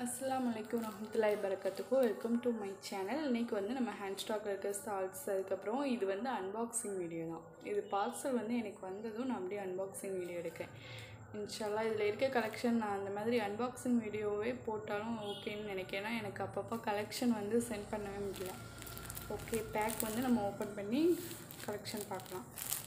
அஸ்ஸலாமு அலைக்கும் ரஹமத்துல்லாஹி பரக்கத்துக்கும் வெல்கம் டு மை சேனல் இன்றைக்கி வந்து நம்ம ஹேண்ட் ஸ்டாக்கில் இருக்க ஸ்டால்ஸ் அதுக்கப்புறம் இது வந்து அன்பாக்சிங் வீடியோ தான் இது பார்சல் வந்து எனக்கு வந்ததும் நான் அப்படியே அன்பாக்சிங் வீடியோ எடுக்கேன் இன்ஷால்லா இதில் இருக்க கலெக்ஷன் நான் அந்த மாதிரி அன்பாக்சிங் வீடியோவே போட்டாலும் ஓகேன்னு நினைக்கிறேன் ஏன்னா எனக்கு அப்பப்போ கலெக்ஷன் வந்து சென்ட் பண்ணவே முடியல ஓகே பேக் வந்து நம்ம ஓப்பன் பண்ணி கலெக்ஷன் பார்க்கலாம்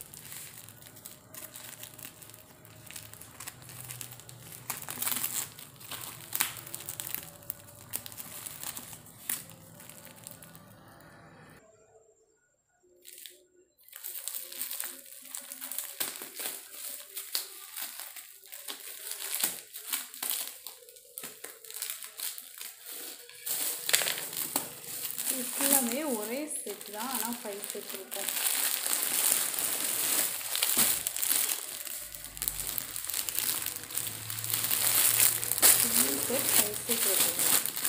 இது ஃபுல்லாமே ஒரே செட் தான் ஆனால் ஃபைவ் செட் இருக்கும் சிங்கிள் செட் ஃபைவ் செட் இருக்குங்க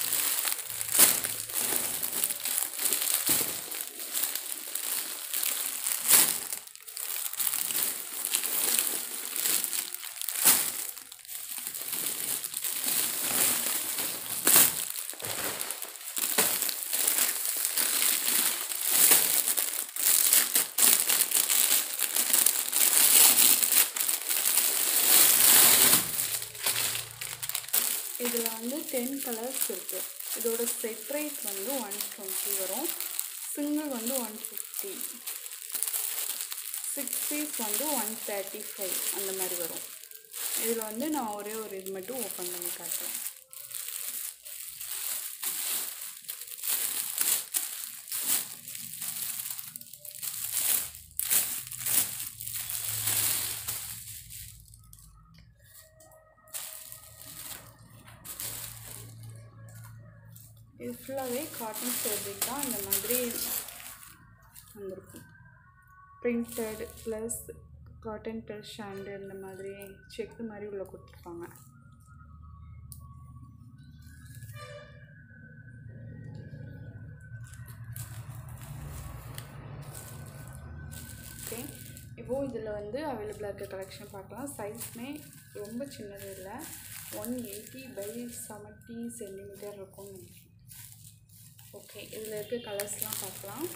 இதில் வந்து டென் கலர்ஸ் இருக்குது இதோட செட் ரைட் வந்து ஒன் டுவெண்ட்டி வரும் சிங்கிள் வந்து ஒன் ஃபிஃப்டி சிக்ஸ் பீஸ் வந்து ஒன் தேர்ட்டி ஃபைவ் அந்த மாதிரி வரும் இதில் வந்து நான் ஒரே ஒரு இது மட்டும் ஓப்பன் பண்ணி காட்டுறேன் இது ஃபுல்லாகவே காட்டன் ஃபேப்ரிக் தான் இந்த மாதிரி வந்திருக்கும் பிரிண்டட் ப்ளஸ் காட்டன் ப்ளஸ் ஷாண்டு இந்த மாதிரி செக்கு மாதிரி உள்ள கொடுத்துருப்பாங்க ஓகே இப்போது இதில் வந்து அவைலபிளாக இருக்க கலெக்ஷன் பார்க்கலாம் சைஸ்மே ரொம்ப சின்னது இல்லை one eighty by seventy centimetre இருக்கும்னு நினைக்கிறேன் ஓகே இதில் இருக்க கலர்ஸ்லாம் பார்க்கலாம்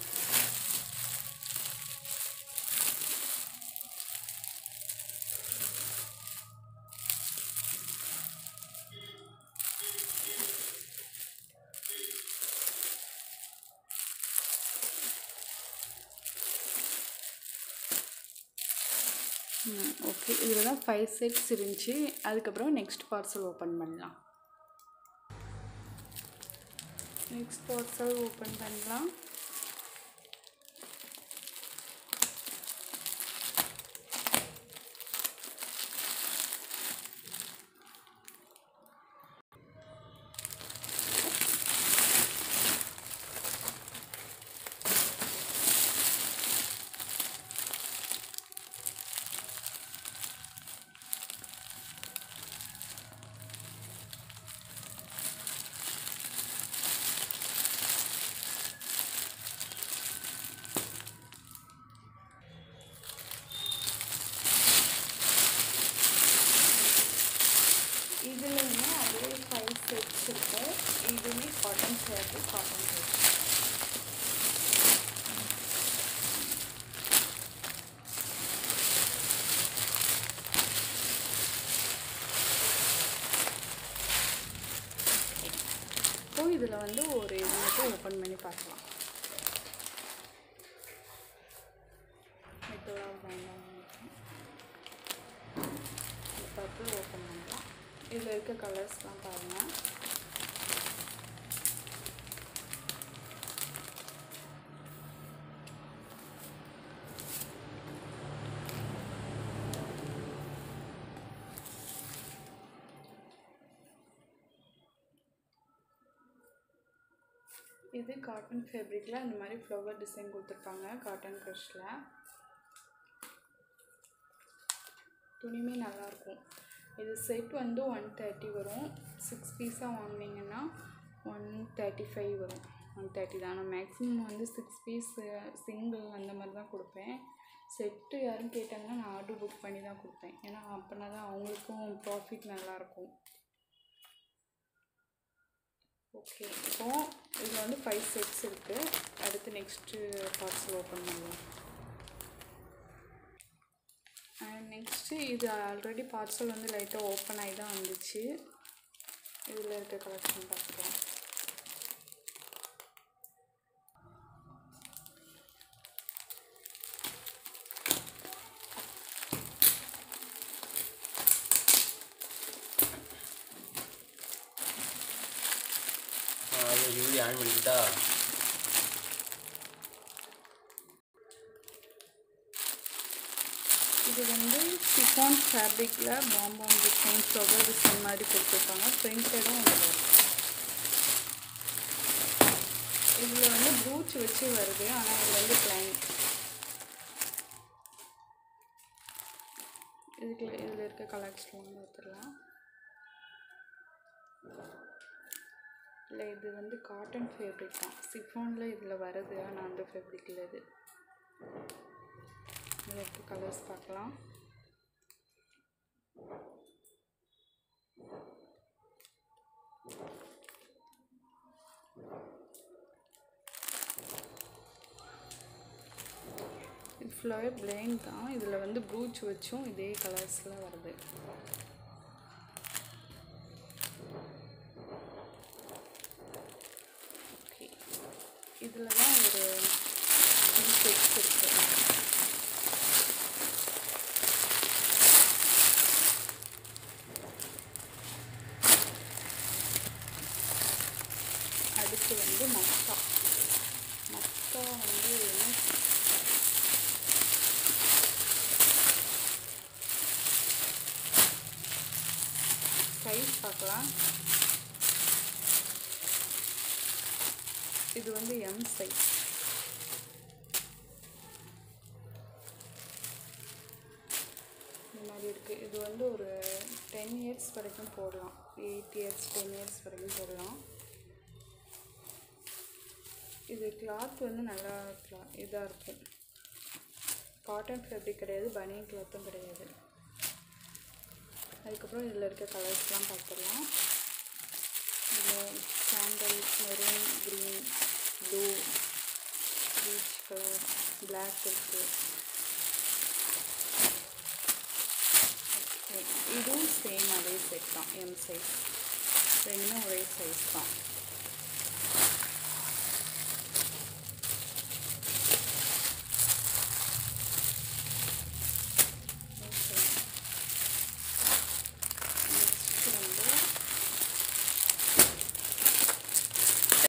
ஓகே இதில் தான் ஃபைவ் செட்ஸ் இருந்துச்சு அதுக்கப்புறம் நெக்ஸ்ட் பார்சல் ஓப்பன் பண்ணலாம் நெக்ஸ்ட் பார்சல் ஓப்பன் பண்ணலாம் இதுலையுமே அதே ஃபைவ் செட்ஸ் இருக்கு இதுவுமே காட்டன் சேர்த்து காட்டன் செட் இப்போ இதில் வந்து ஒரு இது மட்டும் ஓப்பன் பண்ணி பார்க்கலாம் இப்போதான் வேண்டாம் பர்பிள் ஓப்பன் பண்ணலாம் இதில் இருக்க கலர்ஸ்லாம் பாருங்கள் இது காட்டன் ஃபேப்ரிக்கில் இந்த மாதிரி ஃப்ளவர் டிசைன் கொடுத்துருப்பாங்க காட்டன் க்ரஷில் துணியுமே நல்லாயிருக்கும் இது செட் வந்து ஒன் தேர்ட்டி வரும் சிக்ஸ் பீஸாக வாங்கினீங்கன்னா ஒன் தேர்ட்டி ஃபைவ் வரும் ஒன் தேர்ட்டி தான் நான் மேக்ஸிமம் வந்து சிக்ஸ் பீஸ் சிங்கிள் அந்த மாதிரி தான் கொடுப்பேன் செட்டு யாரும் கேட்டாங்கன்னா நான் ஆர்டர் புக் பண்ணி தான் கொடுப்பேன் ஏன்னா அப்படின்னா தான் அவங்களுக்கும் ப்ராஃபிட் நல்லாயிருக்கும் ஓகே இப்போ இதில் வந்து ஃபைவ் செட்ஸ் இருக்குது அடுத்து நெக்ஸ்ட்டு பார்சல் ஓப்பன் பண்ணலாம் அண்ட் நெக்ஸ்ட்டு இது ஆல்ரெடி பார்சல் வந்து லைட்டாக ஓப்பன் ஆகி தான் வந்துச்சு இதில் இருக்க கலெக்ஷன் பார்க்கலாம் அது வீடியோ ஆன் பண்ணிக்கிட்டா இது வந்து சிஃபான் ஃபேப்ரிக்கில் பாம்பாம் டிசைன் ஃப்ளவர் டிசைன் மாதிரி கொடுத்துருப்பாங்க பிரிண்டடும் வரும் இதில் வந்து ப்ரூச் வச்சு வருது ஆனால் இதில் வந்து பிளைன் இதுக்கு இதில் இருக்க கலெக்ஷன்லாம் பார்த்துடலாம் இல்லை இது வந்து காட்டன் ஃபேப்ரிக் தான் சிஃபானில் இதில் வருது ஆனால் அந்த ஃபேப்ரிக்கில் இது இதில் இருக்க கலர்ஸ் பார்க்கலாம் இது ஃபுல்லாகவே பிளேன் தான் இதில் வந்து ப்ரூச் வச்சும் இதே கலர்ஸில் வருது ஓகே இதில் தான் ஒரு த்ரீ செட்ஸ் இருக்குது அடுத்து வந்து மக்கா மக்கா வந்து என்ன சைஸ் பார்க்கலாம் இது வந்து எம் சைஸ் இந்த மாதிரி இருக்குது இது வந்து ஒரு டென் இயர்ஸ் வரைக்கும் போடலாம் எயிட் இயர்ஸ் டென் இயர்ஸ் வரைக்கும் போடலாம் இது கிளாத் வந்து நல்லா கிளா இதாக இருக்கும் காட்டன் ஃபேப்ரிக் கிடையாது பனியன் கிளாத்தும் கிடையாது அதுக்கப்புறம் இதில் இருக்க கலர்ஸ்லாம் பார்த்துடலாம் இதில் sandal maroon green blue peach colour black இருக்குது இதுவும் சேம் அதே செட் தான் எம் சைஸ் ரெண்டுமே ஒரே சைஸ் தான்